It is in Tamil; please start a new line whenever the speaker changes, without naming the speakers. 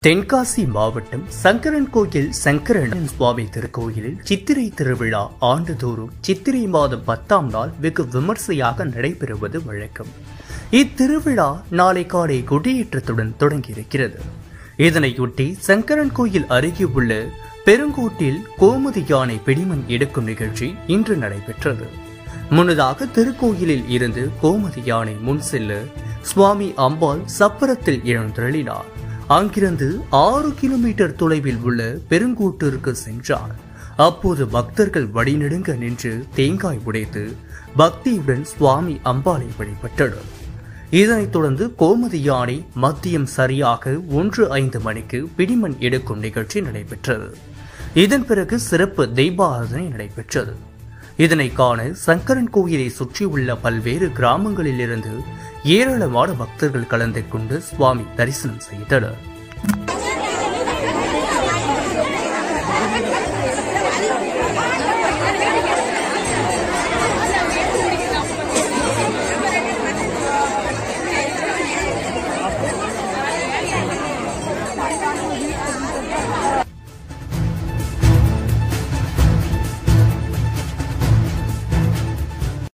தென்காசி மாவட்டம் சங்கரன் கோயில் சங்கரன் சுவாமி திருக்கோயிலில் சித்திரை திருவிழா ஆண்டுதோறும் சித்திரை மாதம் பத்தாம் நாள் வெகு விமர்சையாக நடைபெறுவது வழக்கம் இத்திருவிழா நாளை காலை கொடியேற்றத்துடன் தொடங்கியிருக்கிறது இதனையொட்டி சங்கரன் கோயில் அருகே உள்ள பெருங்கோட்டில் கோமதி யானை பிடிமண் எடுக்கும் நிகழ்ச்சி இன்று நடைபெற்றது முன்னதாக திருக்கோயிலில் இருந்து கோமதி யானை முன் செல்ல சுவாமி அம்பாள் சப்பரத்தில் எழுந்தருளினார் அங்கிருந்து ஆறு கிலோமீட்டர் தொலைவில் உள்ள பெருங்கூட்டிற்கு சென்றார் அப்போது பக்தர்கள் வழிநெடுங்க நின்று தேங்காய் உடைத்து பக்தியுடன் சுவாமி அம்பாளை வழிபட்டனர் இதனைத் தொடர்ந்து கோமதி யானை மதியம் சரியாக ஒன்று ஐந்து மணிக்கு பிடிமண் எடுக்கும் நிகழ்ச்சி நடைபெற்றது இதன் பிறகு சிறப்பு தெய்வாராதனை நடைபெற்றது இதனை காண சங்கரன் கோயிலை சுற்றியுள்ள பல்வேறு கிராமங்களிலிருந்து ஏராளமான பக்தர்கள் கலந்து கொண்டு சுவாமி தரிசனம் செய்தனர்